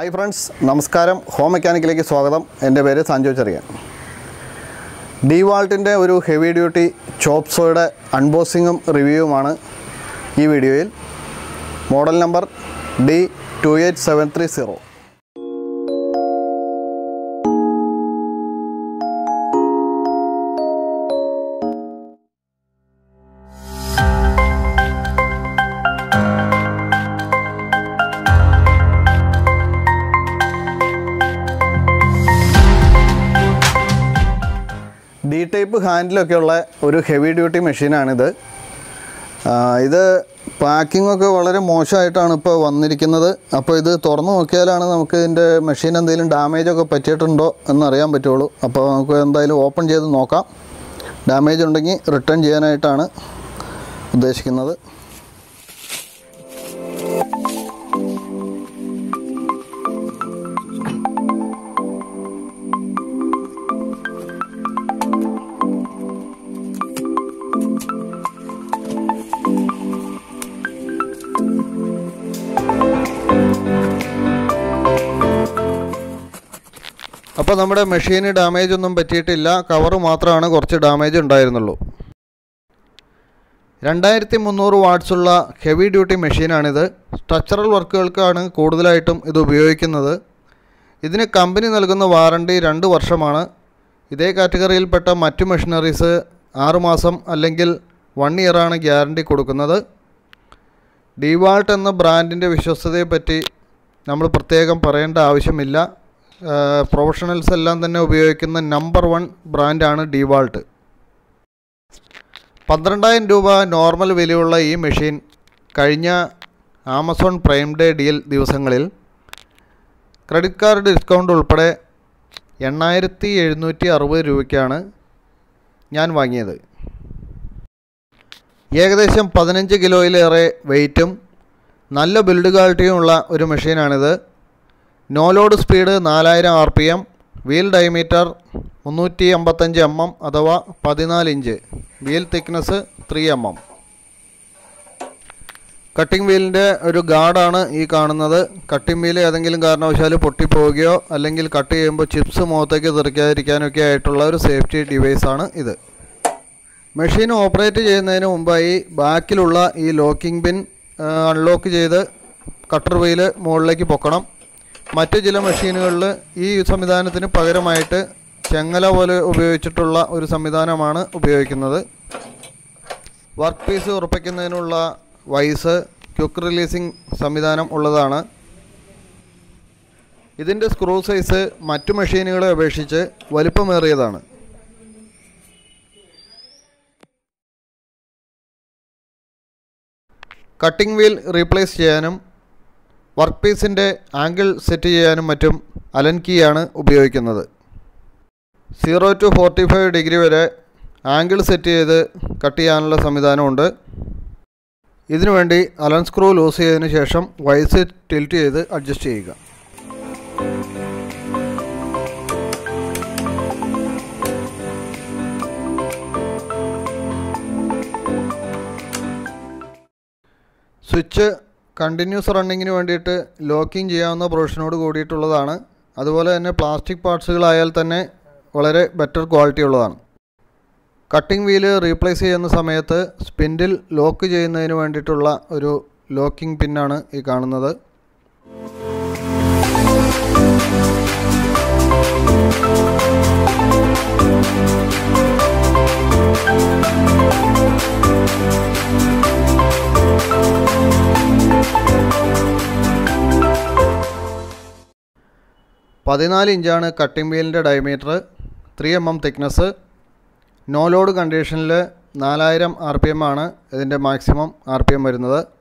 hi friends നമസ്കാരം home മെക്കാനിക്കിലേക്ക് സ്വാഗതം എൻ്റെ പേര് സഞ്ജു ചെറിയൻ ഡി വാൾട്ടിൻ്റെ ഒരു ഹെവി ഡ്യൂട്ടി ചോപ്സോയുടെ അൺബോക്സിങ്ങും റിവ്യൂവുമാണ് ഈ വീഡിയോയിൽ model number D two eight seven three zero D type ഹാൻഡിലൊക്കെയുള്ള ഒരു ഹെവി ഡ്യൂട്ടി മെഷീനാണിത് ആ, ഇത് പാക്കിംഗ് ഒക്കെ വളരെ മോശമായിട്ടാണ് ഇപ്പോൾ വന്നിരിക്കുന്നത് അപ്പോൾ ഇത് തുറന്നു നോക്കിയാലാണ് നമുക്ക് ഇതിൻ്റെ മെഷീൻ എന്തെങ്കിലും ഡാമേജ് ഒക്കെ പറ്റിയിട്ടുണ്ടോ എന്നറിയാൻ പറ്റുള്ളൂ അപ്പോൾ നമുക്ക് എന്തായാലും ഓപ്പൺ ചെയ്ത് നോക്കാം ഡാമേജ് ഉണ്ടെങ്കിൽ റിട്ടേൺ ചെയ്യാനായിട്ടാണ് ഉദ്ദേശിക്കുന്നത് അപ്പോൾ നമ്മുടെ മെഷീന് ഡാമേജ് ഒന്നും പറ്റിയിട്ടില്ല കവറ് മാത്രമാണ് കുറച്ച് ഡാമേജ് ഉണ്ടായിരുന്നുള്ളൂ രണ്ടായിരത്തി മുന്നൂറ് വാട്ട്സുള്ള ഹെവി ഡ്യൂട്ടി മെഷീനാണിത് സ്ട്രക്ചറൽ വർക്കുകൾക്കാണ് കൂടുതലായിട്ടും ഇത് ഉപയോഗിക്കുന്നത് ഇതിന് കമ്പനി നൽകുന്ന വാറണ്ടി രണ്ട് വർഷമാണ് ഇതേ കാറ്റഗറിയിൽപ്പെട്ട മറ്റു മെഷീനറീസ് ആറുമാസം അല്ലെങ്കിൽ വൺ ഇയറാണ് ഗ്യാരണ്ടി കൊടുക്കുന്നത് ഡിവാൾട്ട് എന്ന ബ്രാൻഡിൻ്റെ വിശ്വസ്തതയെപ്പറ്റി നമ്മൾ പ്രത്യേകം പറയേണ്ട ആവശ്യമില്ല പ്രൊഫഷണൽസ് എല്ലാം തന്നെ ഉപയോഗിക്കുന്ന നമ്പർ വൺ ബ്രാൻഡാണ് ഡിവാൾട്ട് പന്ത്രണ്ടായിരം രൂപ നോർമൽ വിലയുള്ള ഈ മെഷീൻ കഴിഞ്ഞ ആമസോൺ പ്രൈം ഡേ ഡീൽ ദിവസങ്ങളിൽ ക്രെഡിറ്റ് കാർഡ് ഡിസ്കൗണ്ട് ഉൾപ്പെടെ എണ്ണായിരത്തി എഴുന്നൂറ്റി അറുപത് രൂപയ്ക്കാണ് ഞാൻ വാങ്ങിയത് ഏകദേശം പതിനഞ്ച് കിലോയിലേറെ വെയിറ്റും നല്ല ബിൽഡ് ക്വാളിറ്റിയും ഉള്ള ഒരു മെഷീനാണിത് നോ ലോഡ് സ്പീഡ് നാലായിരം R P M wheel diameter മുന്നൂറ്റി അമ്പത്തഞ്ച് എം എം അഥവാ പതിനാല് inch wheel thickness three M M cutting വീലിൻ്റെ ഒരു ഗാർഡാണ് ഈ കാണുന്നത് കട്ടിംഗ് വീൽ ഏതെങ്കിലും കാരണവശാൽ പൊട്ടിപ്പോവുകയോ അല്ലെങ്കിൽ കട്ട് ചെയ്യുമ്പോൾ ചിപ്സ് മുഖത്തേക്ക് തെറിക്കാതിരിക്കാനൊക്കെ ആയിട്ടുള്ള ഒരു സേഫ്റ്റി ഡിവൈസാണ് ഇത് മെഷീൻ ഓപ്പറേറ്റ് ചെയ്യുന്നതിന് മുമ്പായി ബാക്കിലുള്ള ഈ ലോക്കിംഗ് പിൻ അൺലോക്ക് ചെയ്ത് കട്ടർ വീൽ മുകളിലേക്ക് പൊക്കണം മറ്റ് ചില മെഷീനുകളിൽ ഈ സംവിധാനത്തിന് പകരമായിട്ട് ചെങ്ങല പോലെ ഉപയോഗിച്ചിട്ടുള്ള ഒരു സംവിധാനമാണ് ഉപയോഗിക്കുന്നത് വർക്ക് പീസ് ഉറപ്പിക്കുന്നതിനുള്ള വൈസ് ക്വിക്ക് റിലീസിംഗ് സംവിധാനം ഉള്ളതാണ് ഇതിൻ്റെ സ്ക്രൂ സൈസ് മറ്റു മെഷീനുകളെ അപേക്ഷിച്ച് വലിപ്പമേറിയതാണ് കട്ടിംഗ് വീൽ റീപ്ലേസ് ചെയ്യാനും വർക്ക് പീസിൻ്റെ ആംഗിൾ സെറ്റ് ചെയ്യാനും മറ്റും അലൻ കീയാണ് ഉപയോഗിക്കുന്നത് zero to forty five degree വരെ ആംഗിൾ സെറ്റ് ചെയ്ത് കട്ട് ചെയ്യാനുള്ള സംവിധാനമുണ്ട് ഇതിനുവേണ്ടി അലൻ സ്ക്രൂ ലൂസ് ചെയ്തതിന് ശേഷം വയസ്സ് ടിൽറ്റ് ചെയ്ത് അഡ്ജസ്റ്റ് ചെയ്യുക സ്വിച്ച് കണ്ടിന്യൂസ് റണ്ണിങ്ങിന് വേണ്ടിയിട്ട് ലോക്കിംഗ് ചെയ്യാവുന്ന പ്രൊവിഷനോട് കൂടിയിട്ടുള്ളതാണ് അതുപോലെ തന്നെ പ്ലാസ്റ്റിക് പാർട്സുകളായാൽ തന്നെ വളരെ ബെറ്റർ ക്വാളിറ്റി ഉള്ളതാണ് കട്ടിംഗ് വീല് റീപ്ലേസ് ചെയ്യുന്ന സമയത്ത് സ്പിൻഡിൽ ലോക്ക് ചെയ്യുന്നതിന് വേണ്ടിയിട്ടുള്ള ഒരു ലോക്കിംഗ് പിന്നാണ് ഈ കാണുന്നത് പതിനാല് ഇഞ്ചാണ് കട്ടിംഗ് വീലിൻ്റെ diameter three M M thickness no load കണ്ടീഷനിൽ നാലായിരം ആർ പി എം ആണ് ഇതിൻ്റെ മാക്സിമം ആർ പി എം വരുന്നത്